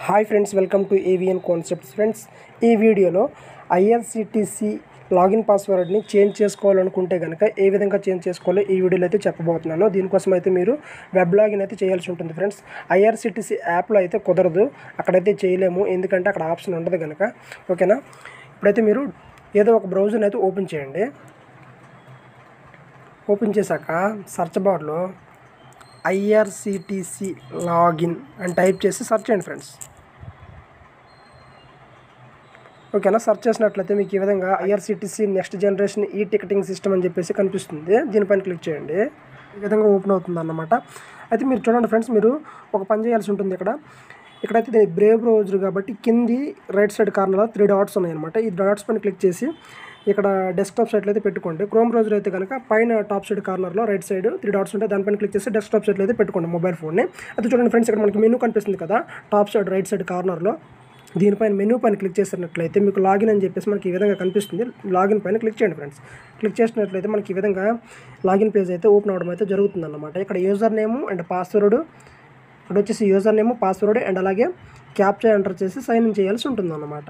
hi friends welcome to AVN concepts friends ఈ వీడియోలో IRCTC login పాస్వర్డ్ని చేంజ్ చేసుకోవాలనుకుంటే కనుక ఏ విధంగా చేంజ్ చేసుకోవాలో ఈ వీడియోలో అయితే చెప్పబోతున్నాను దీనికోసం అయితే మీరు వెబ్ లాగిన్ అయితే చేయాల్సి ఉంటుంది ఫ్రెండ్స్ ఐఆర్సిటీసీ యాప్లో అయితే కుదరదు అక్కడైతే చేయలేము ఎందుకంటే అక్కడ ఆప్షన్ ఉండదు కనుక ఓకేనా ఇప్పుడైతే మీరు ఏదో ఒక బ్రౌజర్ని అయితే ఓపెన్ చేయండి ఓపెన్ చేశాక సర్చ్ బార్లో ఐఆర్సిటీసీ లాగిన్ అని టైప్ చేసి సెర్చ్ చేయండి ఫ్రెండ్స్ ఓకేనా సెర్చ్ చేసినట్లయితే మీకు ఈ విధంగా IRCTC next generation e ticketing system అని చెప్పేసి కనిపిస్తుంది దీనిపైన క్లిక్ చేయండి ఈ విధంగా ఓపెన్ అవుతుంది అన్నమాట అయితే మీరు చూడండి ఫ్రెండ్స్ మీరు ఒక పని చేయాల్సి ఉంటుంది ఇక్కడ ఇక్కడైతే ఇది బ్రేవ్ బ్రౌజర్ కాబట్టి కింది రైట్ సైడ్ కార్నర్లో త్రీ డాట్స్ ఉన్నాయన్నమాట ఈ డాట్స్ పైన క్లిక్ చేసి ఇక్కడ డెస్క్టాప్ సైట్లో అయితే పెట్టుకోండి క్రోమ్ బ్రౌజర్ అయితే కనుక పైన టాప్ సైడ్ కార్నర్లో రైట్ సైడ్ త్రీ డాట్స్ ఉంటాయి దానిపైన క్లిక్ చేసి డెస్క్టాప్ సైట్లో అయితే పెట్టుకోండి మొబైల్ ఫోన్ని అయితే చూడండి ఫ్రెండ్స్ ఇక్కడ మనకి మెనూ కనిపిస్తుంది కదా టాప్ సైడ్ రైట్ సైడ్ కార్నర్లో దీనిపైన మెనూ పైన క్లిక్ చేసినట్లయితే మీకు లాగిన్ అని చెప్పేసి మనకి ఈ విధంగా కనిపిస్తుంది లాగిన్ పైన క్లిక్ చేయండి ఫ్రెండ్స్ క్లిక్ చేసినట్లయితే మనకి ఈ విధంగా లాగిన్ పేజ్ అయితే ఓపెన్ అవ్వడం అయితే జరుగుతుంది అన్నమాట ఇక్కడ యూజర్ నేము అండ్ పాస్వర్డ్ ఇక్కడ వచ్చేసి యూజర్ నేమ్ పాస్వర్డ్ అండ్ అలాగే క్యాప్చా ఎంటర్ చేసి సైన్ ఇన్ చేయాల్సి ఉంటుంది అన్నమాట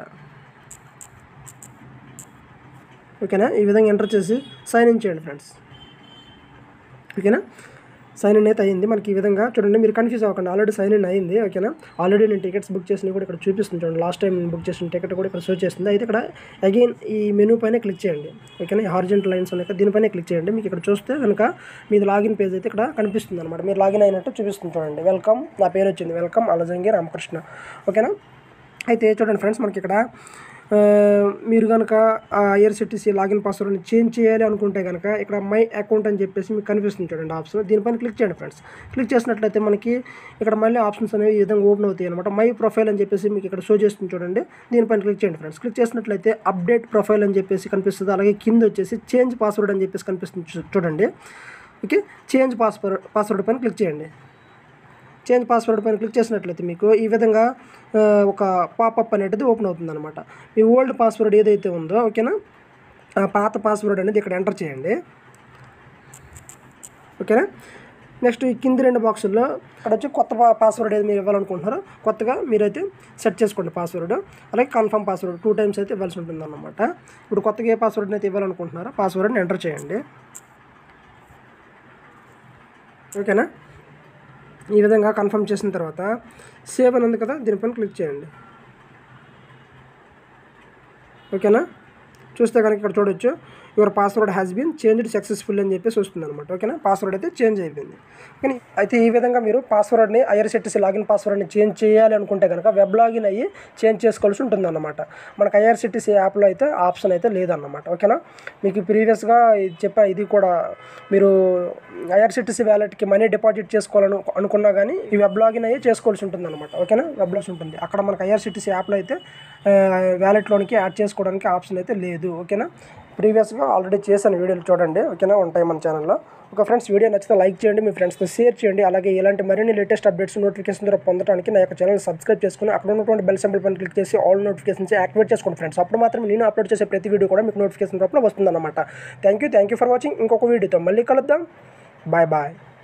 ఓకేనా ఈ విధంగా ఎంటర్ చేసి సైన్ ఇన్ చేయండి ఫ్రెండ్స్ ఓకేనా సైన్ ఇన్ అయితే అయింది మనకి ఈ విధంగా చూడండి మీరు కన్ఫ్యూజ్ అవ్వకండి ఆల్రెడీ సైన్ ఇన్ అయింది ఓకేనా ఆల్రెడీ నేను టికెట్స్ బుక్ చేసిన కూడా ఇక్కడ చూపిస్తుంది చూడండి లాస్ట్ టైం నేను బుక్ చేసిన టికెట్ కూడా ఇక్కడ షో చేస్తుంది అయితే ఇక్కడ అగైన్ ఈ మెనూ పైన క్లిక్ చేయండి ఓకేనా ఈ హార్జెంట్ లైన్స్ ఉన్నాయి కదా దీనిపైన క్లిక్ చేయండి మీకు ఇక్కడ చూస్తే కనుక మీది లాగిన్ పేజ్ అయితే ఇక్కడ కనిపిస్తుంది అనమాట మీరు లాగిన్ అయినట్టు చూపిస్తుంది చూడండి వెల్కమ్ నా పేరు వచ్చింది వెల్కమ్ అలజంగి రామకృష్ణ ఓకేనా అయితే చూడండి ఫ్రెండ్స్ మనకి ఇక్కడ ఆ, మీరు కనుక ఐఆర్సిటీసీ లాగిన్ పాస్వర్డ్ని చేంజ్ చేయాలి అనుకుంటే కనుక ఇక్కడ మై అకౌంట్ అని చెప్పేసి మీకు కనిపిస్తుంది చూడండి ఆప్షన్ దీనిపైన క్లిక్ చేయండి ఫ్రెండ్స్ క్లిక్ చేసినట్లయితే మనకి ఇక్కడ మళ్ళీ ఆప్షన్స్ అనేవి ఈ విధంగా ఓపెన్ అవుతాయి అనమాట మై ప్రొఫైల్ అని చెప్పేసి మీకు ఇక్కడ షో చేస్తుంది చూడండి దీనిపైన క్లిక్ చేయండి ఫ్రెండ్స్ క్లిక్ చేసినట్లయితే అప్డేట్ ప్రొఫైల్ అని చెప్పేసి కనిపిస్తుంది అలాగే కింద వచ్చేసి చేంజ్ పాస్వర్డ్ అని చెప్పేసి కనిపిస్తుంది చూ- చూడండి ఓకే చేంజ్ పాస్వర్డ్ పాస్వర్డ్ పైన క్లిక్ చేయండి చేంజ్ పాస్వర్డ్ పైన క్లిక్ చేసినట్లయితే మీకు ఈ విధంగా ఆ, ఒక పాపప్ అనేది ఓపెన్ అవుతుంది అనమాట మీ ఓల్డ్ పాస్వర్డ్ ఏదైతే ఉందో ఓకేనా ఆ పాత పాస్వర్డ్ అనేది ఇక్కడ ఎంటర్ చేయండి ఓకేనా నెక్స్ట్ ఈ కింది రెండు బాక్సుల్లో ఇక్కడ వచ్చి కొత్త పా- పాస్వర్డ్ ఏది మీరు ఇవ్వాలనుకుంటున్నారో కొత్తగా మీరైతే సెట్ చేసుకోండి పాస్వర్డ్ అలాగే కన్ఫర్మ్ పాస్వర్డ్ టూ టైమ్స్ అయితే ఇవ్వాల్సి ఉంటుంది అనమాట ఇప్పుడు కొత్తగా ఏ పాస్వర్డ్ని అయితే ఇవ్వాలనుకుంటున్నారో పాస్వర్డ్ని ఎంటర్ చేయండి ఓకేనా ఈ విధంగా కన్ఫర్మ్ చేసిన తర్వాత సేవ్ అని ఉంది కదా దీనిపైన క్లిక్ చేయండి ఓకేనా చూస్తే కనుక ఇక్కడ చూడొచ్చు your password has been changed successful అని చెప్పేసి వస్తుంది అనమాట ఓకేనా పాస్వర్డ్ అయితే చేంజ్ అయిపోయింది కానీ అయితే ఈ విధంగా మీరు పాస్వర్డ్ని ఐఆర్సిటీసీ లాగిన్ పాస్వర్డ్ని చేంజ్ చేయాలి అనుకుంటే కనుక వెబ్ లాగిన్ అయ్యి చేంజ్ చేసుకోవాల్సి ఉంటుంది అనమాట మనకు ఐఆర్సిటీసీ యాప్లో అయితే ఆప్షన్ అయితే లేదన్నమాట ఓకేనా మీకు ప్రీవియస్గా ఇది చెప్పా ఇది కూడా మీరు ఐఆర్సిటీసీ వ్యాలెట్కి మనీ డిపాజిట్ చేసుకోవాలను అనుకున్నా కానీ ఈ వెబ్ లాగిన్ అయ్యి చేసుకోవాల్సి ఉంటుంది అనమాట ఓకేనా వెబ్ లాస్ ఉంటుంది అక్కడ మనకు ఐఆర్సిటీసీ యాప్లో అయితే వ్యాలెట్లోనికి యాడ్ చేసుకోవడానికి ఆప్షన్ అయితే లేదు ఓకేనా ప్రీవియస్గా ఆల్రెడీ చేశాను వీడియోలు చూడండి ఓకేనా ఉంటాయి మన ఛానల్లో ఒక ఫ్రెండ్స్ వీడియో నచ్చితే లైక్ చేయండి మీ ఫ్రెండ్స్తో షేర్ చేయండి అలాగే ఇలాంటి మరిన్ని లేటెస్ట్ అప్డేట్స్ నోటిఫికేషన్ ద్వారా పొందడానికి నా యొక్క ఛానల్ సబ్స్క్రైబ్ చేసుకుని అక్కడ ఉన్నటువంటి బెల్ సింబల్ పైన క్లిక్ చేసి ఆల్ నోటిఫికేషన్స్ యాక్టివేట్ చేసుకోండి ఫ్రెండ్స్ అప్పుడు మాత్రం నేను అప్లోడ్ చేసే ప్రతి వీడియో కూడా మీకు నోటిఫికేషన్ రూపంలో వస్తుందన్నమాట thank you thank you for watching ఇంకొక వీడియోతో మళ్ళీ కలుద్దాం బాయ్ బాయ్